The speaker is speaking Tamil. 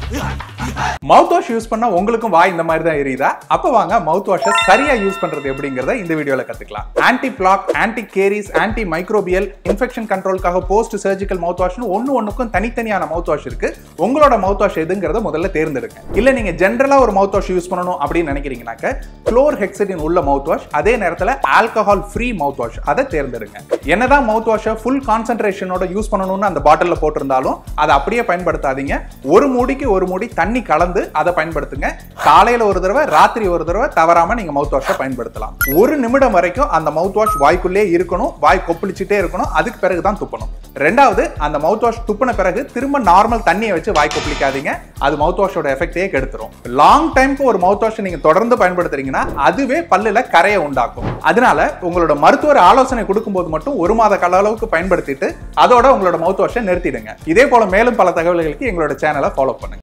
மவுத் வாஷ் யூஸ் பண்ணா உங்களுக்கும் வாய் இந்த மாதிரி தான் எரியுதா அப்ப வாங்க மவுத் வாஷை சரியா யூஸ் பண்றது எப்படிங்கறத இந்த வீடியோல கத்துக்கலாம் anti plaque anti caries anti microbial infection கண்ட்ரோலுக்காக போஸ்ட் சர்ஜிக்கல் மவுத் வாஷ்னு ஒன்னு ஒண்ணுக்கும் தனித்தனியான மவுத் வாஷ் இருக்கு உங்களோட மவுத் வாஷ் எதுங்கிறத முதல்ல தேர்ந்தெடுங்க இல்ல நீங்க ஜென்ரலா ஒரு மவுத் வாஷ் யூஸ் பண்ணணும் அப்படின்னு நினைக்கிறீங்கனாக்க குளோர் ஹெக்ஸடின் உள்ள மவுத் வாஷ் அதே நேரத்துல ஆல்கஹால் ஃப்ரீ மவுத் வாஷ் அதை தேர்ந்தெடுங்க என்னதான் மவுத் வாஷை ஃபுல் கான்சென்ட்ரேஷனோட யூஸ் பண்ணணும்னு அந்த பாட்டில்ல போட்டிருந்தாலும் அதை அப்படியே பயன்படுத்தாதீங்க ஒரு மூடிக்கு ஒரு மூடி தண்ணி கலந்து அதை பயன்படுத்துங்க காலையில ஒரு தடவை ராத்திரி ஒரு தடவை தவறாம நீங்க மவுத் வாஷை பயன்படுத்தலாம் ஒரு நிமிடம் வரைக்கும் அந்த மவுத் வாஷ் வாய்க்குள்ளே இருக்கணும் வாய் கொப்பளிச்சுட்டே இருக்கணும் அதுக்கு பிறகு தான் துப்பணும் ரெண்டாவது அந்த மவுத் வாஷ் துப்பின பிறகு திரும்ப நார்மல் தண்ணியை வச்சு வாய் கொப்பளிக்காதீங்க அது மவுத் வாஷோட எஃபெக்டே கெடுத்துரும் லாங் டைம்க்கு ஒரு மவுத் வாஷ் நீங்க தொடர்ந்து பயன்படுத்துறீங்கன்னா அதுவே பல்லுல கரையை உண்டாக்கும் அதனால உங்களோட மருத்துவர் ஆலோசனை கொடுக்கும்போது மட்டும் ஒரு மாத கால அளவுக்கு பயன்படுத்திட்டு அதோட உங்களோட மவுத் வாஷை நிறுத்திடுங்க இதே போல மேலும் பல தகவல்களுக்கு எங்களோட சேனலை ஃபாலோ பண்ணுங்க